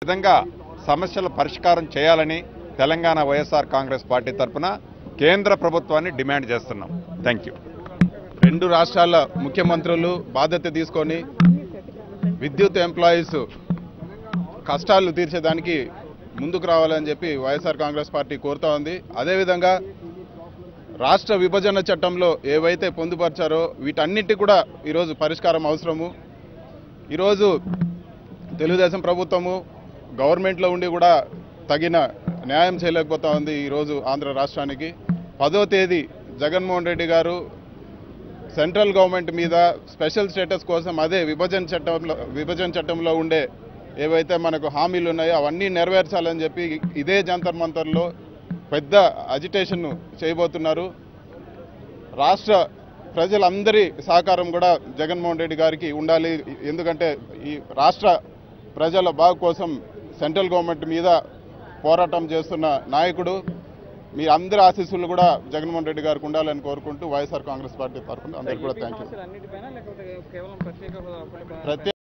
విధంగా సమస్యల పరిష్కారం చేయాలని తెలంగాణ వైఎస్ఆర్ కాంగ్రెస్ పార్టీ తరఫున కేంద్ర ప్రభుత్వాన్ని డిమాండ్ చేస్తున్నాం థ్యాంక్ యూ రెండు రాష్ట్రాల ముఖ్యమంత్రులు బాధ్యత తీసుకొని విద్యుత్ ఎంప్లాయీస్ కష్టాలు తీర్చేదానికి ముందుకు రావాలని చెప్పి వైఎస్ఆర్ కాంగ్రెస్ పార్టీ కోరుతా ఉంది అదేవిధంగా రాష్ట్ర విభజన చట్టంలో ఏవైతే పొందుపరిచారో వీటన్నిటి కూడా ఈరోజు పరిష్కారం అవసరము ఈరోజు తెలుగుదేశం ప్రభుత్వము గవర్నమెంట్లో ఉండి కూడా తగిన న్యాయం చేయలేకపోతా ఉంది ఈరోజు ఆంధ్ర రాష్ట్రానికి పదో తేదీ జగన్మోహన్ రెడ్డి గారు సెంట్రల్ గవర్నమెంట్ మీద స్పెషల్ స్టేటస్ కోసం అదే విభజన చట్టంలో విభజన చట్టంలో ఉండే ఏవైతే మనకు హామీలు ఉన్నాయో అవన్నీ నెరవేర్చాలని చెప్పి ఇదే జంతర్ మంతర్లో పెద్ద అజిటేషన్ చేయబోతున్నారు రాష్ట్ర ప్రజలందరి సహకారం కూడా జగన్మోహన్ రెడ్డి గారికి ఉండాలి ఎందుకంటే ఈ రాష్ట్ర ప్రజల బాగు కోసం సెంట్రల్ గవర్నమెంట్ మీద పోరాటం చేస్తున్న నాయకుడు మీ అందరి ఆశీస్సులు కూడా జగన్మోహన్ రెడ్డి గారికి ఉండాలని కోరుకుంటూ వైఎస్ఆర్ కాంగ్రెస్ పార్టీ తరఫున అందరికీ కూడా థ్యాంక్ యూ సమస్యలు అన్నిటిపైన లేకపోతే కేవలం ప్రత్యేక హోదా ఒకటి ప్రత్యేక